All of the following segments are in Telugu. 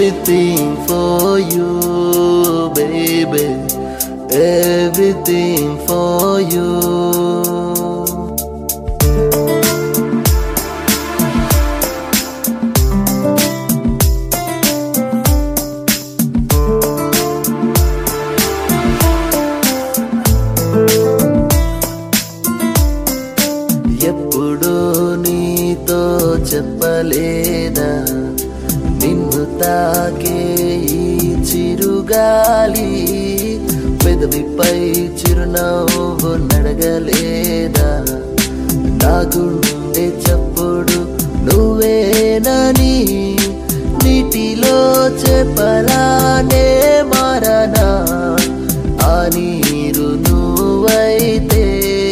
everything for you, baby. Everything for you. ఎప్పుడు నీతో చెప్పలేదా నిన్ను తాకే ఈ చిరుగాలి పెదవిపై చిరునవ్వు నడగలేదా నా గుండె చప్పుడు నువ్వేనని నీటిలో చెప్పలానే మారనా ఆ నీరు నువ్వైతే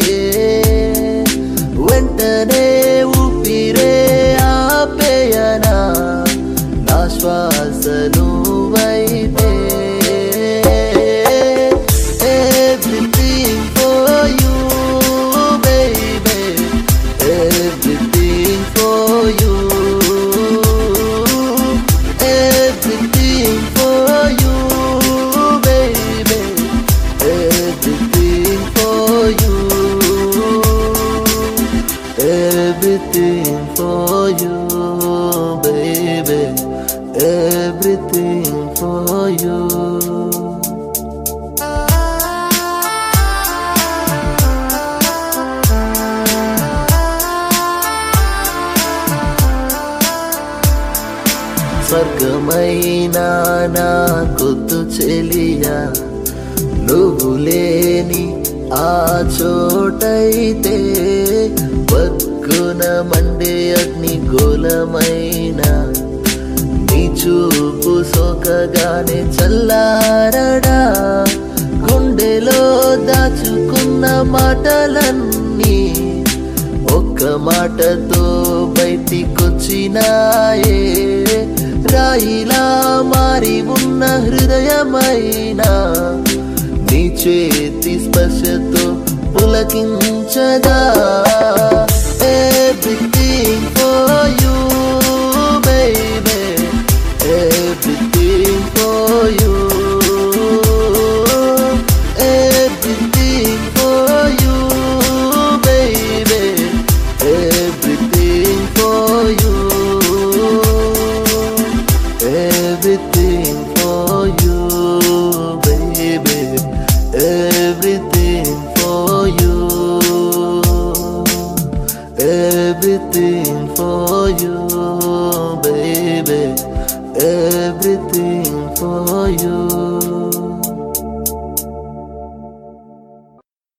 వెంటనే ఊపిరే ఆపేయనా నా శ్వాస నువ్వైతే Everything for you, baby. Everything for you. Everything for you, baby. Everything for you. Everything for you, baby. Everything for you. స్వర్గమైనా నా కొద్దు చెలియా నువ్వు లేని ఆ చోటైతే పక్కున మండే అగ్ని గోలమైన నీ చూపు సోకగానే చల్లారడా గుండెలో దాచుకున్న మాటలన్నీ ఒక్క మాటతో బయటికొచ్చినాయే రాయిలా మారి ఉన్న హృదయమైనా నీ చేతి స్పర్శతో పులకించగా everything for you baby everything for you everything for you baby. Everything for you. Everything for you, baby. Everything for you. Everything for you, baby. Everything for you.